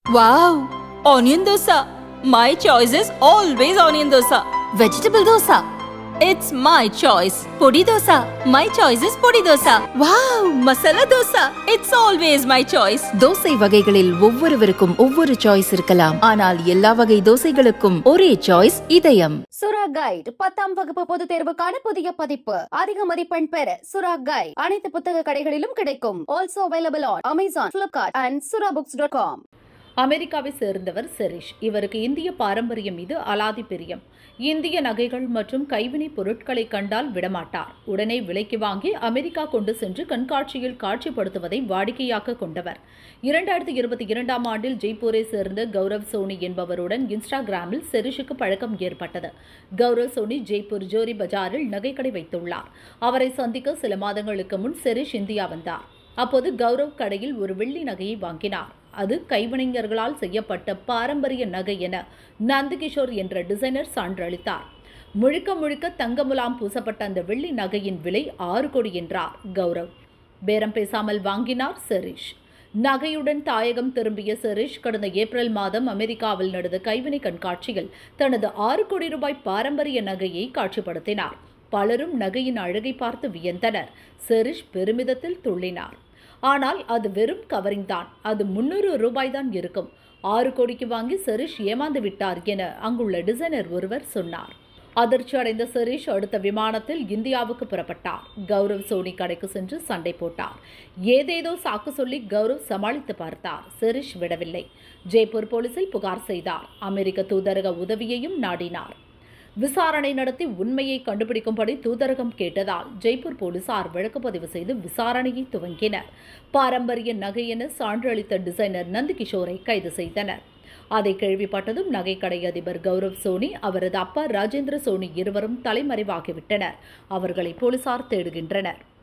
Wow! Onion dosa. My choice is always onion dosa. Vegetable dosa. It's my choice. Podi dosa. My choice is podi dosa. Wow! Masala dosa. It's always my choice. Dosa வகைகளில் ஒவ்வொருவருக்கும் ஒவ்வொரு choice இருக்கலாம் ஆனால் எல்லா வகை தோசைகளுக்கும் ஒரே choice இதயம் சுரா கைட் பத்தாம் வகுப்பு பொதுத் தேர்வுக்கான புதிய பதிப்பு அதிக மதிப்பெண் பெற சுரா கைட் அனைத்து புத்தக கடைகளிலும் கிடைக்கும் also available on Amazon Flipkart and Sura books dot com அமெரிக்காவை சேர்ந்தவர் செரிஷ் இவருக்கு இந்திய பாரம்பரியம் மீது அலாதி பிரியம் இந்திய நகைகள் மற்றும் கைவினைப் பொருட்களை கண்டால் விடமாட்டார் உடனே விலைக்கு வாங்கி அமெரிக்கா கொண்டு சென்று கண்காட்சியில் காட்சிப்படுத்துவதை வாடிக்கையாக கொண்டவர் இரண்டாயிரத்தி இருபத்தி இரண்டாம் ஆண்டில் ஜெய்ப்பூரை சேர்ந்த கௌரவ் சோனி என்பவருடன் இன்ஸ்டாகிராமில் செரிஷுக்கு பழக்கம் ஏற்பட்டது கௌரவ் சோனி ஜெய்ப்பூர் ஜோரி பஜாரில் நகைக்கடை வைத்துள்ளார் அவரை சந்திக்க சில மாதங்களுக்கு முன் செரிஷ் இந்தியா வந்தார் அப்போது கௌரவ் கடையில் ஒரு வெள்ளி நகையை வாங்கினார் அது கைவினைஞர்களால் செய்யப்பட்ட பாரம்பரிய நகை என நந்தகிஷோர் என்ற டிசைனர் சான்றளித்தார் முழுக்க முழுக்க தங்கமுலாம் பூசப்பட்ட அந்த வெள்ளி நகையின் விலை ஆறு கோடி என்றார் கௌரவ் பேரம் பேசாமல் வாங்கினார் செரிஷ் நகையுடன் தாயகம் திரும்பிய செரிஷ் கடந்த ஏப்ரல் மாதம் அமெரிக்காவில் நடந்த கைவினை கண்காட்சியில் தனது ஆறு கோடி ரூபாய் பாரம்பரிய நகையை காட்சிப்படுத்தினார் பலரும் நகையின் அழகை பார்த்து வியந்தனர் செரிஷ் பெருமிதத்தில் துள்ளினார் ஆனால் அது வெறும் கவரிங் தான் அது முன்னூறு ரூபாய் தான் இருக்கும் ஆறு கோடிக்கு வாங்கி செரிஷ் ஏமாந்து விட்டார் என அங்குள்ள டிசைனர் ஒருவர் சொன்னார் அதிர்ச்சி அடைந்த செரிஷ் அடுத்த விமானத்தில் இந்தியாவுக்கு புறப்பட்டார் கௌரவ் சோனி கடைக்கு சென்று சண்டை போட்டார் ஏதேதோ சாக்கு சொல்லி கௌரவ் சமாளித்து பார்த்தார் செரிஷ் விடவில்லை ஜெய்ப்பூர் போலீசில் புகார் செய்தார் அமெரிக்க தூதரக உதவியையும் நாடினார் விசாரணை நடத்தி உண்மையை கண்டுபிடிக்கும்படி தூதரகம் கேட்டதால் ஜெய்ப்பூர் போலீசார் வழக்கு பதிவு செய்து விசாரணையை துவங்கினர் பாரம்பரிய நகை என சான்று அளித்த டிசைனர் நந்தகிஷோரை கைது செய்தனர் அதை கேள்விப்பட்டதும் நகைக்கடை அதிபர் கௌரவ் சோனி அவரது அப்பா ராஜேந்திர சோனி இருவரும் தலைமறைவாகிவிட்டனர் அவர்களை போலீசார் தேடுகின்றனர்